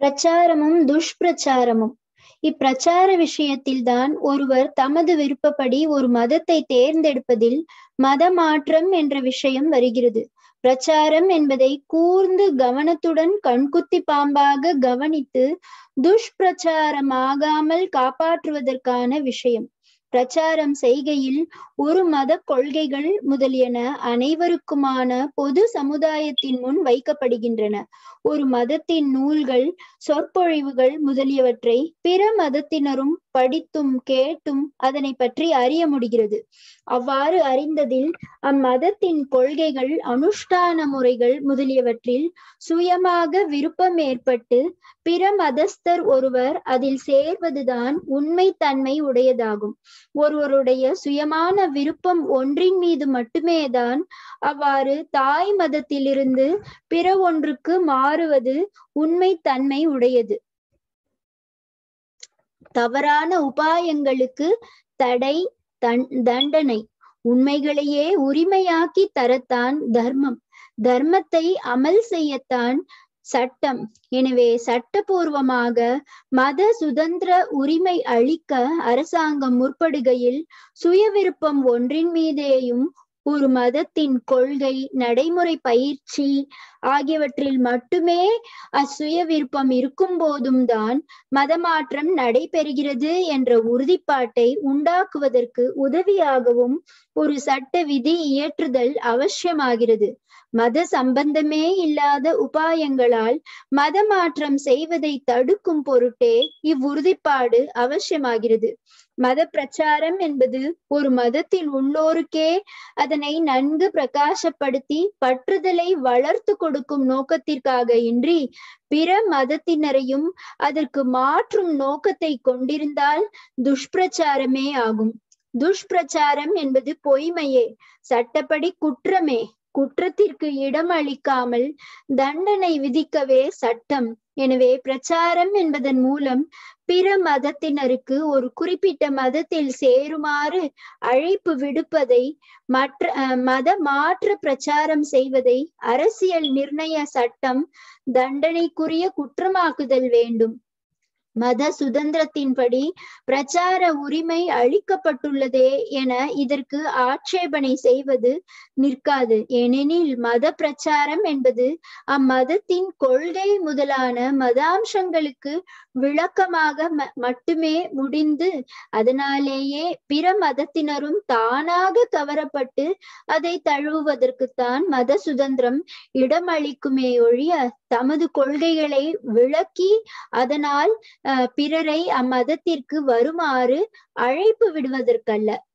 பிரச்சாரமும் துஷ்பிரச்சாரமும் இப்பிரச்சார விஷயத்தில்தான் ஒருவர் தமது விருப்பப்படி ஒரு மதத்தை தேர்ந்தெடுப்பதில் மத மாற்றம் என்ற விஷயம் வருகிறது பிரச்சாரம் என்பதை கூர்ந்து கவனத்துடன் கண்குத்தி பாம்பாக கவனித்து துஷ்பிரச்சாரமாகாமல் காப்பாற்றுவதற்கான விஷயம் பிரச்சாரம் செய்கையில் ஒரு மத கொள்கைகள் முதலியன அனைவருக்குமான பொது சமுதாயத்தின் முன் வைக்கப்படுகின்றன ஒரு மதத்தின் நூல்கள் சொற்பொழிவுகள் முதலியவற்றை பிற மதத்தினரும் படித்தும் கேட்டும் அதனை பற்றி அறிய முடிகிறது அவ்வாறு அறிந்ததில் அம்மதத்தின் கொள்கைகள் அனுஷ்டான முறைகள் முதலியவற்றில் சுயமாக விருப்பம் ஏற்பட்டு பிற மதஸ்தர் ஒருவர் அதில் சேர்வதுதான் உண்மை தன்மை உடையதாகும் ஒருவருடைய சுயமான விருப்பம் ஒன்றின் மீது மட்டுமேதான் அவ்வாறு தாய் மதத்திலிருந்து பிற ஒன்றுக்கு மாறுவது உண்மை தன்மை உடையது தவறான உபாயங்களுக்கு தடை தன் தண்டனை உண்மைகளையே உரிமையாக்கி தரத்தான் தர்மம் தர்மத்தை அமல் செய்யத்தான் சட்டம் எனவே சட்டபூர்வமாக மத சுதந்திர உரிமை அளிக்க அரசாங்கம் முற்படுகையில் சுய விருப்பம் ஒன்றின் மீதேயும் ஒரு மதத்தின் கொள்கை நடைமுறை பயிற்சி ஆகியவற்றில் மட்டுமே அச்சுய விருப்பம் இருக்கும் போதும் தான் மதமாற்றம் நடைபெறுகிறது என்ற உறுதிப்பாட்டை உண்டாக்குவதற்கு உதவியாகவும் ஒரு சட்ட விதி இயற்றுதல் அவசியமாகிறது மத சம்பந்தமே இல்லாத உபாயங்களால் மதமாற்றம் செய்வதை தடுக்கும் பொருட்டே இவ்வுறுதிப்பாடு அவசியமாகிறது மத பிரச்சாரம் என்பது ஒரு மதத்தில் உள்ளோருக்கே அதனை நன்கு பிரகாசப்படுத்தி பற்றுதலை வளர்த்து கொடுக்கும் நோக்கத்திற்காக இன்றி பிற மதத்தினரையும் அதற்கு மாற்றும் நோக்கத்தை கொண்டிருந்தால் துஷ்பிரச்சாரமே ஆகும் துஷ்பிரச்சாரம் என்பது பொய்மையே சட்டப்படி குற்றமே குற்றத்திற்கு இடம் அளிக்காமல் தண்டனை விதிக்கவே சட்டம் எனவே பிரச்சாரம் என்பதன் மூலம் பிற மதத்தினருக்கு ஒரு குறிப்பிட்ட மதத்தில் சேருமாறு அழைப்பு விடுப்பதை மற்ற மத மாற்ற பிரச்சாரம் செய்வதை அரசியல் நிர்ணய சட்டம் தண்டனைக்குரிய குற்றமாக்குதல் வேண்டும் மத சுதந்திரத்தின்படி பிரச்சார உரிமை அளிக்கப்பட்டுள்ளதே என இதற்கு ஆட்சேபனை செய்வது நிற்காது ஏனெனில் மத பிரச்சாரம் என்பது அம்மதத்தின் கொள்கை முதலான மதாம்சங்களுக்கு விளக்கமாக மட்டுமே முடிந்து அதனாலேயே பிற மதத்தினரும் தானாக கவரப்பட்டு அதை தழுவுவதற்குத்தான் மத சுதந்திரம் இடமளிக்குமே ஒழிய தமது கொள்கைகளை விளக்கி அதனால் பிறரை அம்மதத்திற்கு வருமாறு அழைப்பு விடுவதற்கல்ல